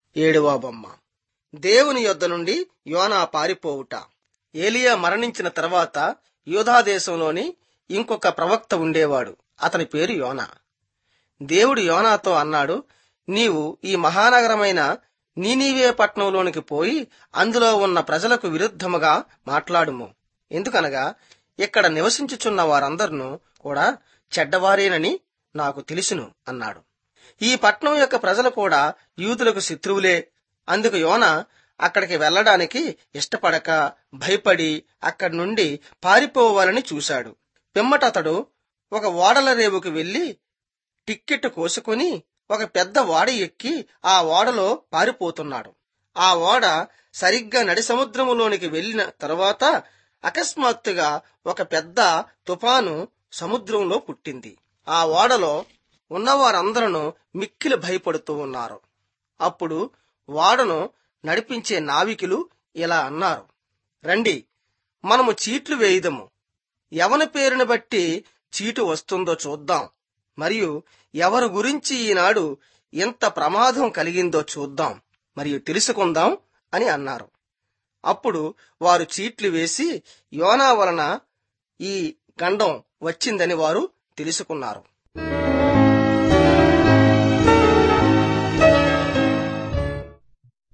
ఏడవ బొమ్మ దేవుని యొద్ద నుండి యోనా పారిపోవుట ఏలియా మరణించిన తర్వాత యూదాదేశంలోని ఇంకొక ప్రవక్త ఉండేవాడు అతని పేరు యోనా దేవుడు యోనాతో అన్నాడు నీవు ఈ మహానగరమైన నీనీవే పట్టణంలోనికి పోయి అందులో ఉన్న ప్రజలకు విరుద్ధముగా మాట్లాడుము ఎందుకనగా ఇక్కడ నివసించుచున్న వారందరినూ కూడా చెడ్డవారేనని నాకు తెలుసును అన్నాడు ఈ పట్నం యొక్క ప్రజలు కూడా యూదులకు శత్రువులే అందుకు యోన అక్కడికి వెళ్ళడానికి ఇష్టపడక భయపడి అక్కడి నుండి పారిపోవాలని చూశాడు పిమ్మట అతడు ఒక ఓడల రేవుకు వెళ్లి టిక్కెట్ కోసుకుని ఒక పెద్ద ఓడ ఎక్కి ఆ ఓడలో పారిపోతున్నాడు ఆ ఓడ సరిగ్గా నడి సముద్రములోనికి వెళ్లిన తరువాత అకస్మాత్తుగా ఒక పెద్ద తుఫాను సముద్రంలో పుట్టింది ఆ ఓడలో ఉన్నవారందరూ మిక్కిలి భయపడుతూ ఉన్నారు అప్పుడు ఓడను నడిపించే నావికులు ఇలా అన్నారు రండి మనము చీట్లు వేయుదము ఎవని పేరును బట్టి చీటు వస్తుందో చూద్దాం మరియు ఎవరి గురించి ఈనాడు ఎంత ప్రమాదం కలిగిందో చూద్దాం మరియు తెలుసుకుందాం అని అన్నారు అప్పుడు వారు చీట్లు వేసి యోనా వలన ఈ గండం వచ్చిందని వారు తెలుసుకున్నారు